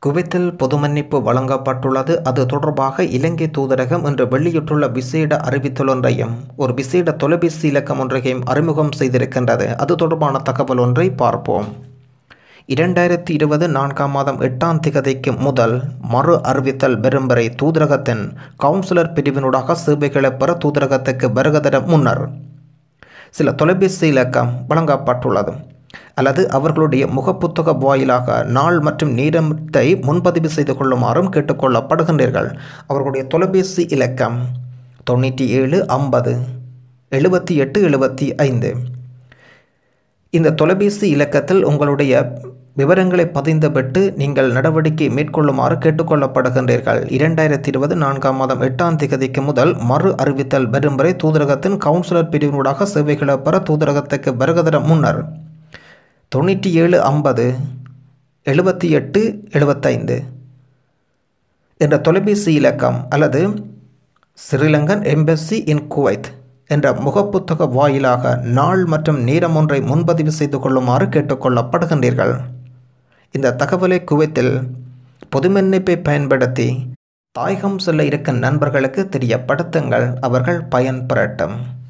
குவைத்தில் பொது மன்னிப்பு வழங்கப்பட்டுள்ளது அது தொடர்பாக இலங்கை தூதரகம் இன்று வெளியிட்டுள்ள விசேட அறிவித்தலொன்றையும் ஒரு விசேட தொலைபேசி இலக்கம் ஒன்றையும் அறிமுகம் செய்திருக்கின்றது அது தொடர்பான தகவல் ஒன்றை பார்ப்போம் இரண்டாயிரத்தி இருபது நான்காம் மாதம் எட்டாம் திகதிக்கு முதல் மறு அறிவித்தல் பெறும் வரை தூதரகத்தின் கவுன்சிலர் பிரிவினூடாக சேவைகளை பெற தூதரகத்துக்கு வருகதர முன்னர் சில தொலைபேசி இலக்கம் வழங்கப்பட்டுள்ளது அல்லது அவர்களுடைய முகப்புத்தக வாயிலாக நாள் மற்றும் நேரத்தை முன்பதிவு செய்து கொள்ளுமாறும் கேட்டுக்கொள்ளப்படுகின்றீர்கள் அவர்களுடைய தொலைபேசி இலக்கம் தொண்ணூற்றி ஏழு ஐம்பது எழுபத்தி எட்டு எழுபத்தி ஐந்து இந்த தொலைபேசி இலக்கத்தில் உங்களுடைய விவரங்களை பதிந்துவிட்டு நீங்கள் நடவடிக்கை மேற்கொள்ளுமாறு கேட்டுக்கொள்ளப்படுகின்றீர்கள் இரண்டாயிரத்தி இருபது நான்காம் மாதம் எட்டாம் திகதிக்கு முதல் மறு அறிவித்தல் வரும் வரை தூதரகத்தின் கவுன்சிலர் பிரிவினூடாக சேவைகளை பெற தூதரகத்துக்கு வருகதர முன்னர் தொண்ணூற்றி ஏழு ஐம்பது எழுபத்தி எட்டு எழுபத்தைந்து என்ற தொலைபேசி இலக்கம் அல்லது ஸ்ரீலங்கன் எம்பசி இன் குவைத் என்ற முகப்புத்தக வாயிலாக நாள் மற்றும் நேரம் ஒன்றை முன்பதிவு செய்து கொள்ளுமாறு கேட்டுக்கொள்ளப்படுகின்றீர்கள் இந்த தகவலை குவைத்தில் பொதுமன்னிப்பை பயன்படுத்தி தாயகம் செல்ல இருக்கும் நண்பர்களுக்கு தெரியப்படுத்துங்கள் அவர்கள் பயன்பெறட்டும்